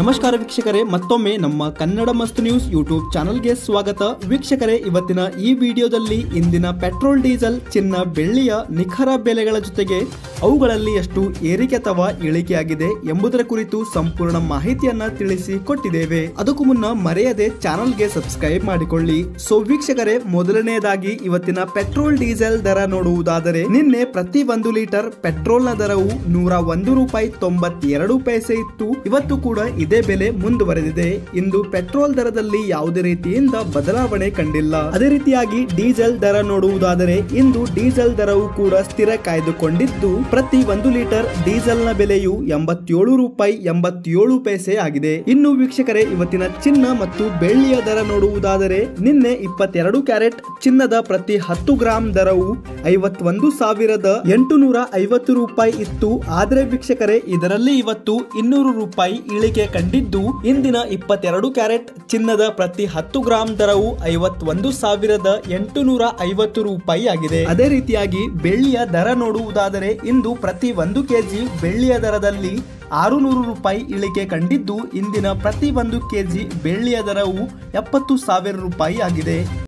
ನಮಸ್ಕಾರ ವೀಕ್ಷಕರೇ ಮತ್ತೊಮ್ಮೆ ನಮ್ಮ ಕನ್ನಡ ಮಸ್ತ್ ನ್ಯೂಸ್ ಯೂಟ್ಯೂಬ್ ಚಾನಲ್ಗೆ ಸ್ವಾಗತ ವೀಕ್ಷಕರೇ ಇವತ್ತಿನ ಈ ವಿಡಿಯೋದಲ್ಲಿ ಇಂದಿನ ಪೆಟ್ರೋಲ್ ಡೀಸೆಲ್ ಚಿನ್ನ ಬೆಳ್ಳಿಯ ನಿಖರ ಬೆಲೆಗಳ ಜೊತೆಗೆ ಅವುಗಳಲ್ಲಿ ಎಷ್ಟು ಏರಿಕೆ ಅಥವಾ ಇಳಿಕೆಯಾಗಿದೆ ಎಂಬುದರ ಕುರಿತು ಸಂಪೂರ್ಣ ಮಾಹಿತಿಯನ್ನ ತಿಳಿಸಿ ಕೊಟ್ಟಿದ್ದೇವೆ ಅದಕ್ಕೂ ಮುನ್ನ ಮರೆಯದೆ ಚಾನಲ್ಗೆ ಸಬ್ಸ್ಕ್ರೈಬ್ ಮಾಡಿಕೊಳ್ಳಿ ಸೊ ವೀಕ್ಷಕರೇ ಮೊದಲನೆಯದಾಗಿ ಇವತ್ತಿನ ಪೆಟ್ರೋಲ್ ಡೀಸೆಲ್ ದರ ನೋಡುವುದಾದರೆ ನಿನ್ನೆ ಪ್ರತಿ ಒಂದು ಲೀಟರ್ ಪೆಟ್ರೋಲ್ನ ದರವು ನೂರ ಒಂದು ರೂಪಾಯಿ ತೊಂಬತ್ತೆರಡು ಪೈಸೆ ಇತ್ತು ಇವತ್ತು ಕೂಡ ಇದೇ ಬೆಲೆ ಮುಂದುವರೆದಿದೆ ಇಂದು ಪೆಟ್ರೋಲ್ ದರದಲ್ಲಿ ಯಾವುದೇ ರೀತಿಯಿಂದ ಬದಲಾವಣೆ ಕಂಡಿಲ್ಲ ಅದೇ ರೀತಿಯಾಗಿ ಡೀಸೆಲ್ ದರ ನೋಡುವುದಾದರೆ ಇಂದು ಡೀಸೆಲ್ ದರವು ಕೂಡ ಸ್ಥಿರ ಕಾಯ್ದುಕೊಂಡಿದ್ದು ಪ್ರತಿ ಒಂದು ಲೀಟರ್ ಡೀಸೆಲ್ ನ ಬೆಲೆಯು ಎಂಬತ್ತೇಳು ರೂಪಾಯಿ ಎಂಬತ್ತೇಳು ಪೈಸೆ ಆಗಿದೆ ಇನ್ನು ವೀಕ್ಷಕರೇ ಇವತ್ತಿನ ಚಿನ್ನ ಮತ್ತು ಬೆಳ್ಳಿಯ ದರ ನೋಡುವುದಾದರೆ ನಿನ್ನೆ ಇಪ್ಪತ್ತೆರಡು ಕ್ಯಾರೆಟ್ ಚಿನ್ನದ ಪ್ರತಿ ಹತ್ತು ಗ್ರಾಂ ದರವು ಐವತ್ತೊಂದು ಸಾವಿರದ ಎಂಟುನೂರ ಐವತ್ತು ರೂಪಾಯಿ ಇತ್ತು ಆದ್ರೆ ವೀಕ್ಷಕರೇ ಇದರಲ್ಲಿ ಇವತ್ತು ಇನ್ನೂರು ರೂಪಾಯಿ ಇಳಿಕೆ ಕಂಡಿದ್ದು ಇಂದಿನ ಇಪ್ಪತ್ತೆರಡು ಕ್ಯಾರೆಟ್ ಚಿನ್ನದ ಪ್ರತಿ ಹತ್ತು ಗ್ರಾಂ ದರವು ಐವತ್ತೊಂದು ಸಾವಿರದ ಎಂಟುನೂರ ಐವತ್ತು ರೂಪಾಯಿ ಆಗಿದೆ ಅದೇ ರೀತಿಯಾಗಿ ಬೆಳ್ಳಿಯ ದರ ನೋಡುವುದಾದರೆ ಇಂದು ಪ್ರತಿ ಒಂದು ಕೆಜಿ ಬೆಳ್ಳಿಯ ದರದಲ್ಲಿ ಆರುನೂರು ರೂಪಾಯಿ ಇಳಿಕೆ ಕಂಡಿದ್ದು ಇಂದಿನ ಪ್ರತಿ ಒಂದು ಕೆಜಿ ಬೆಳ್ಳಿಯ ದರವು ಎಪ್ಪತ್ತು ಸಾವಿರ ರೂಪಾಯಿ ಆಗಿದೆ